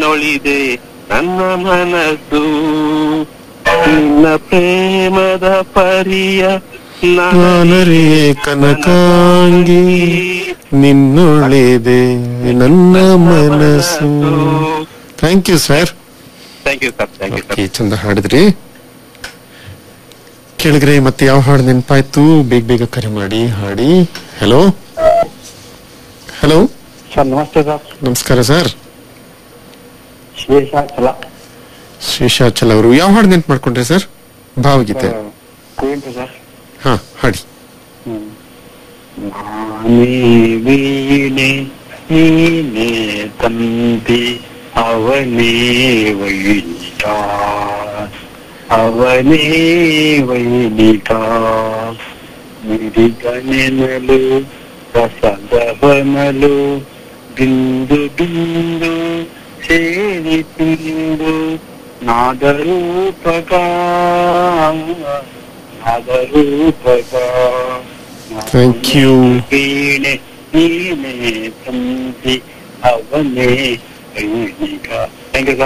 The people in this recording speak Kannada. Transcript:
ನೀನೊಳಿದೆ ನನ್ನ ಮನಸ್ಸು ನಿನ್ನ ಪ್ರೇಮದ ಪರಿಯ ನಾನರಿಯೇ ಕನಕಾಂಗಿ ನಿನ್ನೊಳಿದೆ ನನ್ನ ಮನಸ್ಸು thank you sir thank you sir thank you sir okay ಚಂದ ಹಾಡಿದ್ರಿ ಕೇಳಿದ್ರೆ ಮತ್ತೆ ಯಾವ ಹಾಡು ನೆನಪಾಯ್ತು ಬೇಗ ಬೇಗ ಕರೆ ಮಾಡಿ ಹಾಡಿ ಹಲೋ ಹಲೋ ಸರ್ ನಮಸ್ತೆ ಸರ್ ನಮಸ್ಕಾರ ಸರ್ ಶೇಷಾಚಲ ಶೇಷಾಚಲ್ ಅವರು ಯಾವ ಹಾಡು ನೆನ್ಪು ಮಾಡ್ಕೊಂಡ್ರಿ ಸರ್ ಭಾವಗೀತೆ ಕುವೆಂಪು ಸರ್ ಹಾ ಹಾಡಿ ನಾನೇ ವೀಣೆ ನೀನೇ ತಂತಿ ಅವನೇ ವೈಣಿಕ ಅವನೇ ವೈಣಿಕ ಮಿಡಿಗನೆನಲು ರಸದವನಲು ಬಿಂದು ಬಿಂದು ಸೇರಿ ತಿಂದು ನಾದರೂಪಕ ನಾದರೂಪಕ Thank you. ವೀಣೆ ನೀನೆ ತಂದಿ ಅವನೇ ವೈಣಿಕ ಥ್ಯಾಂಕ್ ಯು